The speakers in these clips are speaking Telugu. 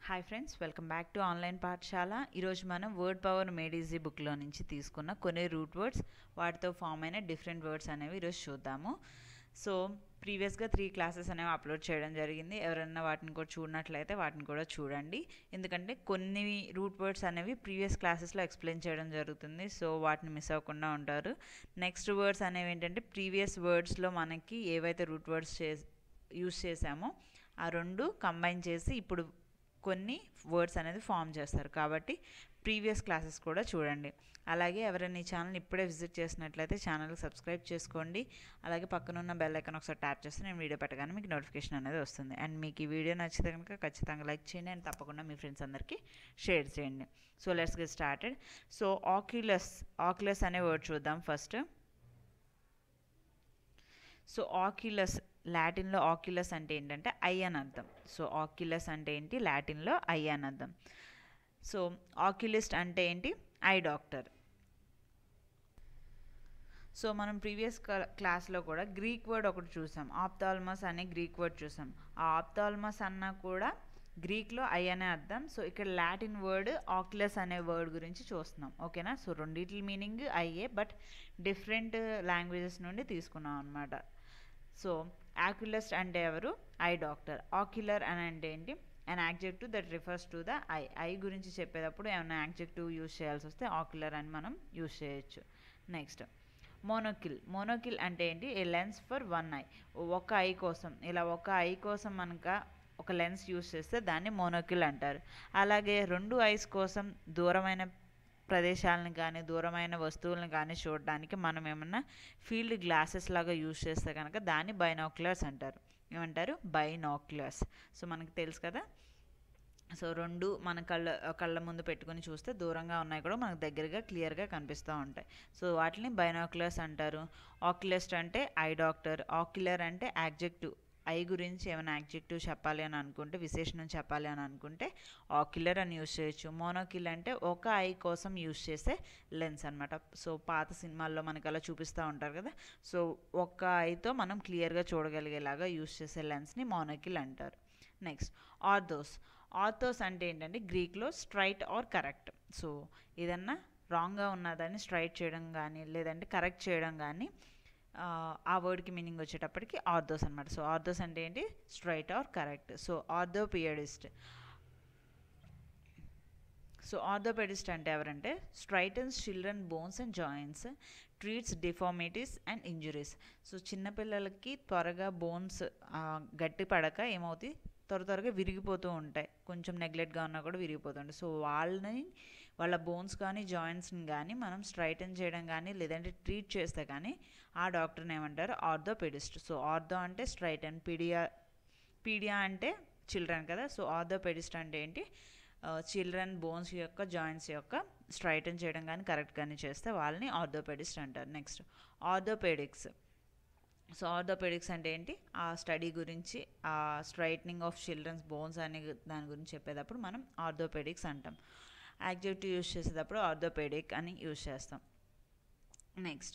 hi friends welcome back to online పాఠశాల ఈరోజు మనం వర్డ్ పవర్ మేడ్ ఈజీ బుక్లో నుంచి తీసుకున్న కొన్ని రూట్ వర్డ్స్ వాటితో ఫామ్ అయిన డిఫరెంట్ వర్డ్స్ అనేవి ఈరోజు చూద్దాము సో ప్రీవియస్గా త్రీ క్లాసెస్ అనేవి అప్లోడ్ చేయడం జరిగింది ఎవరైనా వాటిని కూడా చూడనట్లయితే వాటిని కూడా చూడండి ఎందుకంటే కొన్ని రూట్ వర్డ్స్ అనేవి ప్రీవియస్ క్లాసెస్లో ఎక్స్ప్లెయిన్ చేయడం జరుగుతుంది సో వాటిని మిస్ అవ్వకుండా ఉంటారు నెక్స్ట్ వర్డ్స్ అనేవి ఏంటంటే ప్రీవియస్ వర్డ్స్లో మనకి ఏవైతే రూట్ వర్డ్స్ చే యూస్ చేసామో ఆ రెండు కంబైన్ చేసి ఇప్పుడు కొన్ని వర్డ్స్ అనేది ఫామ్ చేస్తారు కాబట్టి ప్రీవియస్ క్లాసెస్ కూడా చూడండి అలాగే ఎవరైనా ఈ ఛానల్ ఇప్పుడే విజిట్ చేసినట్లయితే ఛానల్కి సబ్స్క్రైబ్ చేసుకోండి అలాగే పక్కన ఉన్న బెల్ ఐకాన్ ఒకసారి ట్యాప్ చేస్తే నేను వీడియో పెట్టగానే మీకు నోటిఫికేషన్ అనేది వస్తుంది అండ్ మీకు ఈ వీడియో నచ్చితే కనుక ఖచ్చితంగా లైక్ చేయండి అండ్ తప్పకుండా మీ ఫ్రెండ్స్ అందరికీ షేర్ చేయండి so let's get started so oculus oculus అనే వర్డ్ చూద్దాం ఫస్ట్ సో ఆక్యులస్ లాటిన్లో ఆక్యులస్ అంటే ఏంటంటే ఐ అని అర్థం సో ఆక్యులస్ అంటే ఏంటి లాటిన్లో ఐ అని అర్థం సో ఆక్యులిస్ట్ అంటే ఏంటి ఐ డాక్టర్ సో మనం ప్రీవియస్ క్లాస్లో కూడా గ్రీక్ వర్డ్ ఒకటి చూసాం ఆప్తాల్మస్ అనే గ్రీక్ వర్డ్ చూసాం ఆ ఆప్తాల్మస్ అన్న కూడా గ్రీక్లో ఐ అనే అర్థం సో ఇక్కడ లాటిన్ వర్డ్ ఆక్యులస్ అనే వర్డ్ గురించి చూస్తున్నాం ఓకేనా సో రెండింటి meaning eye but different languages నుండి తీసుకున్నాం అనమాట సో ఆక్యులస్ట్ అంటే ఎవరు ఐ డాక్టర్ ఆక్యులర్ అని అంటే ఏంటి an adjective that refers to the eye eye గురించి చెప్పేటప్పుడు ఏమైనా యాక్జెక్టివ్ యూజ్ చేయాల్సి వస్తే ఆక్యులర్ అని మనం యూజ్ చేయొచ్చు నెక్స్ట్ మోనోకిల్ మోనోకిల్ అంటే ఏంటి a lens for one eye ఒక ఐ కోసం ఇలా ఒక ఐ కోసం మనక ఒక లెన్స్ యూజ్ చేస్తే దాన్ని మోనోకిల్ అంటారు అలాగే రెండు ఐస్ కోసం దూరమైన ప్రదేశాలను కానీ దూరమైన వస్తువులను కానీ చూడడానికి మనం ఏమన్నా ఫీల్డ్ గ్లాసెస్ లాగా యూజ్ చేస్తే కనుక దాన్ని బైనాక్యులర్స్ అంటారు ఏమంటారు బైనాక్యులర్స్ సో మనకి తెలుసు కదా సో రెండు మన కళ్ళ కళ్ళ ముందు పెట్టుకొని చూస్తే దూరంగా ఉన్నాయి కూడా మనకు దగ్గరగా క్లియర్గా కనిపిస్తూ ఉంటాయి సో వాటిని బైనాక్యులర్స్ అంటారు ఆక్యులస్ట్ అంటే ఐ డాక్టర్ ఆక్యులర్ అంటే యాక్జెక్టివ్ ఐ గురించి ఏమైనా యాక్జెక్టివ్ చెప్పాలి అని అనుకుంటే విశేషణం చెప్పాలి అని అనుకుంటే ఆక్యులర్ అని యూస్ చేయొచ్చు మోనోకిల్ అంటే ఒక ఐ కోసం యూస్ చేసే లెన్స్ అనమాట సో పాత సినిమాల్లో మనకి అలా చూపిస్తూ ఉంటారు కదా సో ఒక ఐతో మనం క్లియర్గా చూడగలిగేలాగా యూస్ చేసే లెన్స్ని మోనోకిల్ అంటారు నెక్స్ట్ ఆర్థోస్ ఆర్థోస్ అంటే ఏంటంటే గ్రీక్లో స్ట్రైట్ ఆర్ కరెక్ట్ సో ఏదన్నా రాంగ్గా ఉన్నదాన్ని స్ట్రైట్ చేయడం కానీ లేదంటే కరెక్ట్ చేయడం కానీ ఆ వర్డ్కి మీనింగ్ వచ్చేటప్పటికి ఆర్థోస్ అనమాట సో ఆర్థోస్ అంటే ఏంటి straight or correct so orthopaedist so orthopaedist అంటే ఎవరంటే straightens children bones and joints treats deformities and injuries so చిన్నపిల్లలకి త్వరగా బోన్స్ గట్టి పడక ఏమవుతాయి త్వర త్వరగా విరిగిపోతూ ఉంటాయి కొంచెం నెగ్లెక్ట్గా ఉన్నా కూడా విరిగిపోతుంటాయి సో వాళ్ళని వాళ్ళ బోన్స్ కానీ జాయింట్స్ని కానీ మనం స్ట్రైటన్ చేయడం కానీ లేదంటే ట్రీట్ చేస్తే కానీ ఆ డాక్టర్ని ఏమంటారు ఆర్థోపెడిస్ట్ సో ఆర్థో అంటే స్ట్రైటన్ పీడియా పీడియా అంటే చిల్డ్రన్ కదా సో ఆర్థోపెడిస్ట్ అంటే ఏంటి చిల్డ్రన్ బోన్స్ యొక్క జాయింట్స్ యొక్క స్ట్రైటన్ చేయడం కానీ కరెక్ట్ కానీ చేస్తే వాళ్ళని ఆర్థోపెడిస్ట్ అంటారు నెక్స్ట్ ఆర్థోపెడిక్స్ సో ఆర్థోపెడిక్స్ అంటే ఏంటి ఆ స్టడీ గురించి ఆ స్ట్రైట్నింగ్ ఆఫ్ చిల్డ్రన్స్ బోన్స్ అనే దాని గురించి చెప్పేటప్పుడు మనం ఆర్థోపెడిక్స్ అంటాం యాక్టివిటీ యూజ్ చేసేటప్పుడు ఆర్థోపెడిక్ అని యూజ్ చేస్తాం నెక్స్ట్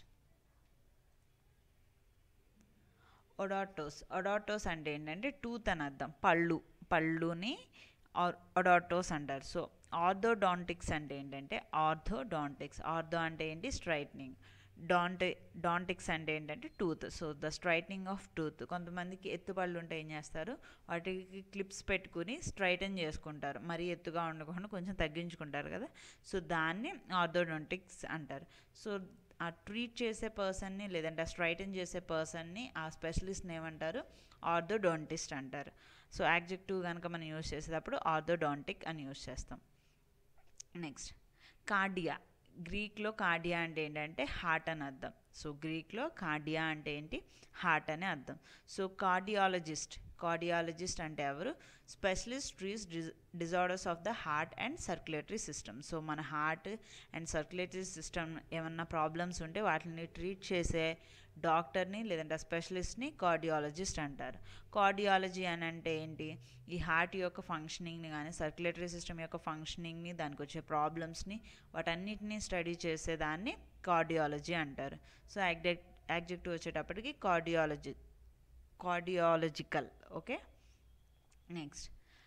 ఒడాటోస్ ఒడాటోస్ అంటే ఏంటంటే టూత్ అని అర్థం పళ్ళు పళ్ళుని ఒడాటోస్ అంటారు సో ఆర్థోడాంటిక్స్ అంటే ఏంటంటే ఆర్థోడాంటిక్స్ ఆర్థో అంటే ఏంటి స్ట్రైట్నింగ్ డాంటి డాంటిక్స్ అంటే ఏంటంటే tooth so the straightening of tooth కొంతమందికి ఎత్తుపళ్ళు ఉంటే ఏం చేస్తారు వాటికి క్లిప్స్ పెట్టుకుని స్ట్రైటన్ చేసుకుంటారు మరీ ఎత్తుగా ఉండకుండా కొంచెం తగ్గించుకుంటారు కదా సో దాన్ని ఆర్థోడాంటిక్స్ అంటారు సో ఆ ట్రీట్ చేసే పర్సన్ని లేదంటే ఆ స్ట్రైటన్ చేసే పర్సన్ని ఆ స్పెషలిస్ట్ని ఏమంటారు ఆర్థోడాంటిస్ట్ అంటారు సో యాక్జెక్టివ్ కనుక మనం యూజ్ చేసేటప్పుడు ఆర్థోడాంటిక్ అని యూజ్ చేస్తాం నెక్స్ట్ కార్డియా గ్రీక్లో కార్డియా అంటే ఏంటంటే హార్ట్ అని అర్థం సో గ్రీక్లో కార్డియా అంటే ఏంటి హార్ట్ అని అర్థం సో కార్డియాలజిస్ట్ కార్డియాలజిస్ట్ అంటే ఎవరు specialist treats disorders of the heart and circulatory system so మన హార్ట్ అండ్ సర్క్యులేటరీ సిస్టమ్ ఏమన్నా ప్రాబ్లమ్స్ ఉంటే వాటిని ట్రీట్ చేసే డాక్టర్ని లేదంటే స్పెషలిస్ట్ని కార్డియాలజిస్ట్ అంటారు కార్డియాలజీ అని అంటే ఏంటి ఈ హార్ట్ యొక్క ఫంక్షనింగ్ని కానీ సర్క్యులేటరీ సిస్టమ్ యొక్క ఫంక్షనింగ్ని దానికి వచ్చే ప్రాబ్లమ్స్ని వాటన్నిటిని స్టడీ చేసేదాన్ని కార్డియాలజీ అంటారు సో యాక్డెక్ట్ యాక్జెక్టివ్ వచ్చేటప్పటికి cardiology cardiological okay next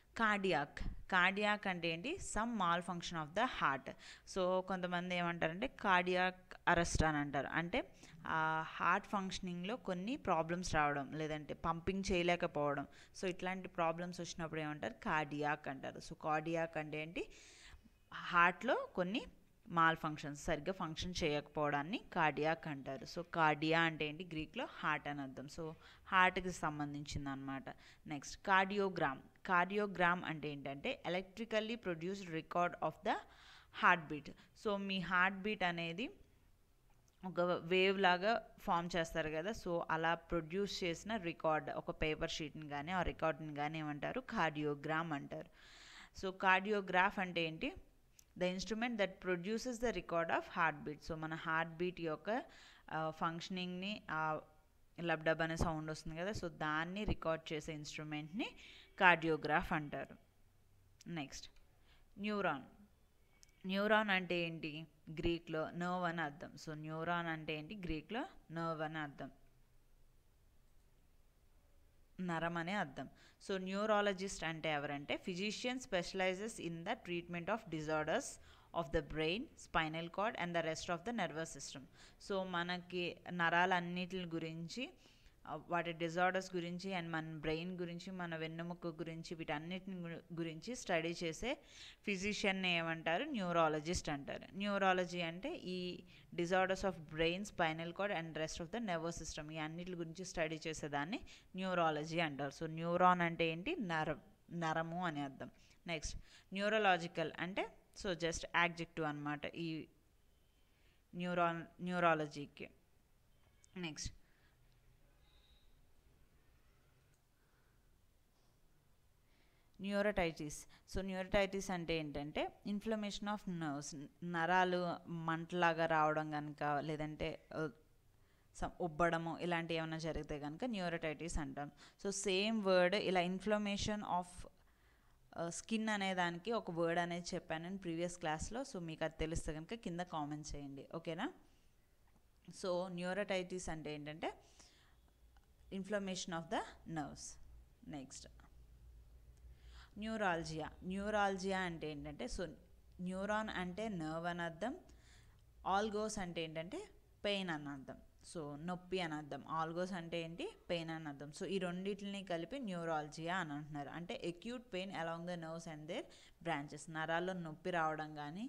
cardiac cardiac అంటే ఏంటి some malfunction of the heart so కొంతమంది ఏమంటారంటే కార్డియాక్ అరెస్ట్ అని అంటారు అంటే ఆ హార్ట్ ఫంక్షనింగ్లో కొన్ని ప్రాబ్లమ్స్ రావడం లేదంటే పంపింగ్ చేయలేకపోవడం సో ఇట్లాంటి ప్రాబ్లమ్స్ వచ్చినప్పుడు ఏమంటారు కార్డియాక్ అంటారు సో కార్డియాక్ అంటే ఏంటి హార్ట్లో కొన్ని మాల్ ఫంక్షన్స్ సరిగ్గా ఫంక్షన్ చేయకపోవడాన్ని కార్డియాక్ అంటారు సో కార్డియా అంటే ఏంటి గ్రీక్లో హార్ట్ అని అర్థం సో హార్ట్కి సంబంధించింది అనమాట నెక్స్ట్ కార్డియోగ్రామ్ కార్డియోగ్రామ్ అంటే ఏంటంటే electrically produced record of the heartbeat so మీ హార్ట్ బీట్ అనేది ఒక వేవ్ లాగా ఫామ్ చేస్తారు కదా సో అలా ప్రొడ్యూస్ చేసిన రికార్డ్ ఒక పేపర్ షీట్ని కానీ ఆ రికార్డ్ని కానీ ఏమంటారు కార్డియోగ్రామ్ అంటారు సో కార్డియోగ్రాఫ్ అంటే ఏంటి the instrument that produces the record of heartbeat so మన హార్ట్ బీట్ యొక్క ఫంక్షనింగ్ని లబ్డబ్ అనే సౌండ్ వస్తుంది కదా సో దాన్ని రికార్డ్ చేసే ఇన్స్ట్రుమెంట్ని కార్డియోగ్రాఫ్ అంటారు నెక్స్ట్ న్యూరాన్ న్యూరాన్ అంటే ఏంటి గ్రీక్లో నర్వ్ అని అర్థం సో న్యూరాన్ అంటే ఏంటి గ్రీక్లో నర్వ్ అని అర్థం నరం అనే అర్థం సో న్యూరాలజిస్ట్ అంటే ఎవరంటే physician specialises in the treatment of disorders of the brain spinal cord and the rest of the nervous system so మనకి నరాలన్నిటి గురించి వాటి డిజార్డర్స్ గురించి అండ్ మన బ్రెయిన్ గురించి మన వెన్నెముక గురించి వీటన్నిటిని గురించి స్టడీ చేసే ఫిజిషియన్ని ఏమంటారు న్యూరాలజిస్ట్ అంటారు న్యూరాలజీ అంటే ఈ disorders of brain spinal cord and rest of the nervous system ఈ అన్నిటి గురించి స్టడీ చేసేదాన్ని న్యూరాలజీ అంటారు సో న్యూరాన్ అంటే ఏంటి నర నరము అని అర్థం నెక్స్ట్ న్యూరలాజికల్ అంటే సో జస్ట్ యాక్జెక్టివ్ అనమాట ఈ న్యూరా న్యూరాలజీకి నెక్స్ట్ న్యూరటైటిస్ సో న్యూరటైటిస్ అంటే ఏంటంటే ఇన్ఫ్లమేషన్ ఆఫ్ నర్వ్స్ నరాలు మంటలాగా రావడం కనుక లేదంటే ఉబ్బడము ఇలాంటివి ఏమైనా జరిగితే కనుక న్యూరటైటిస్ అంటాం సో సేమ్ వర్డ్ ఇలా ఇన్ఫ్లమేషన్ ఆఫ్ స్కిన్ అనే దానికి ఒక వర్డ్ అనేది చెప్పాను నేను ప్రీవియస్ క్లాస్లో సో మీకు అది తెలిస్తే కనుక కింద కామెంట్ చేయండి ఓకేనా సో న్యూరటైటిస్ అంటే ఏంటంటే inflammation of the nerves next neuralgia neuralgia అంటే ఏంటంటే సో న్యూరాన్ అంటే నర్వ్ అని అర్థం ఆల్గోస్ అంటే ఏంటంటే పెయిన్ అని అర్థం సో నొప్పి అని అర్థం ఆల్గోస్ అంటే ఏంటి పెయిన్ అని అర్థం సో ఈ రెండింటిని కలిపి న్యూరాలజియా అని అంటున్నారు అంటే acute pain along the nerves and their branches నరాల్లో నొప్పి రావడం కానీ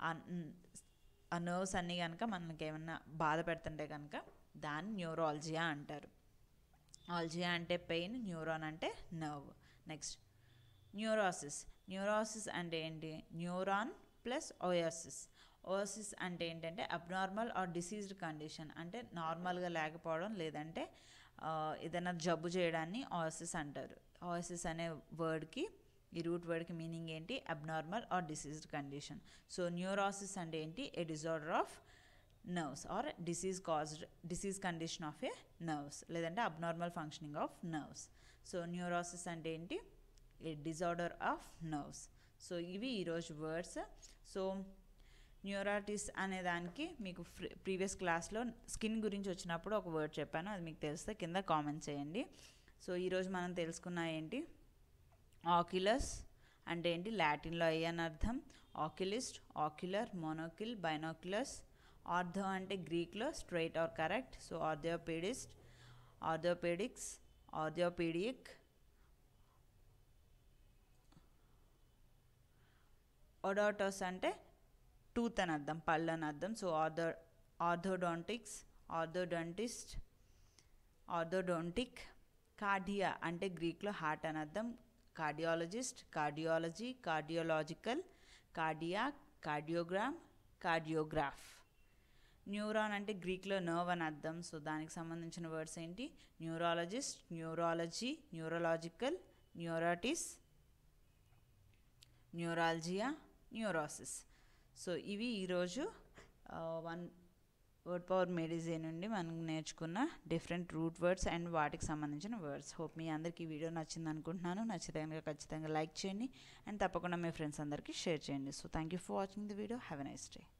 ఆ నర్వ్స్ అన్నీ కనుక మనకి ఏమన్నా బాధ పెడుతుంటే కనుక దాన్ని న్యూరాలజియా అంటారు ఆల్జియా అంటే పెయిన్ న్యూరాన్ అంటే నర్వ్ నెక్స్ట్ న్యూరోసిస్ న్యూరోసిస్ అంటే ఏంటి న్యూరాన్ ప్లస్ ఓయోసిస్ ఓయోసిస్ అంటే ఏంటంటే అబ్నార్మల్ ఆర్ డిసీజ్డ్ కండిషన్ అంటే నార్మల్గా లేకపోవడం లేదంటే ఏదైనా జబ్బు చేయడాన్ని ఓయోసిస్ అంటారు ఓయోసిస్ అనే వర్డ్కి ఈ రూట్ వర్డ్కి మీనింగ్ ఏంటి abnormal or diseased condition so neurosis అంటే ఏంటి a disorder of nerves or disease caused disease condition of a nerves లేదంటే abnormal functioning of nerves so neurosis అంటే ఏంటి a disorder of nerves so ఇవి ఈరోజు వర్డ్స్ సో న్యూరాటిస్ అనే దానికి మీకు ప్రీవియస్ క్లాస్లో స్కిన్ గురించి వచ్చినప్పుడు ఒక వర్డ్ చెప్పాను అది మీకు తెలిస్తే కింద కామెంట్ చేయండి సో ఈరోజు మనం తెలుసుకున్న ఏంటి ఆక్యులస్ అంటే ఏంటి లాటిన్లో అయ్యి అని అర్థం ఆక్యులిస్ట్ ఆక్యులర్ మోనోకిల్ బైనోక్యులస్ ఆర్థో అంటే గ్రీక్లో straight or correct so orthopaedist orthopaedics orthopaedic ఒడోటోస్ అంటే టూత్ అని అర్థం పళ్ళు అని అర్థం so ortho orthodontics orthodontist orthodontic cardia అంటే గ్రీక్లో హార్ట్ అని అర్థం cardiologist cardiology cardiological cardia cardiogram cardiograph neuron అంటే గ్రీక్లో నర్వ్ అని అర్థం సో దానికి సంబంధించిన వర్డ్స్ ఏంటి neurologist neurology neurological neuritis neuralgia neurosis so ఇవి ఈరోజు వన్ వర్డ్ పవర్ మెడిజే నుండి మనం నేర్చుకున్న డిఫరెంట్ రూట్ వర్డ్స్ అండ్ వాటికి సంబంధించిన వర్డ్స్ హోప్ మీ అందరికీ ఈ వీడియో నచ్చింది అనుకుంటున్నాను నచ్చితే కనుక ఖచ్చితంగా లైక్ చేయండి అండ్ తప్పకుండా మీ ఫ్రెండ్స్ అందరికీ షేర్ చేయండి so thank you for watching the video have a nice day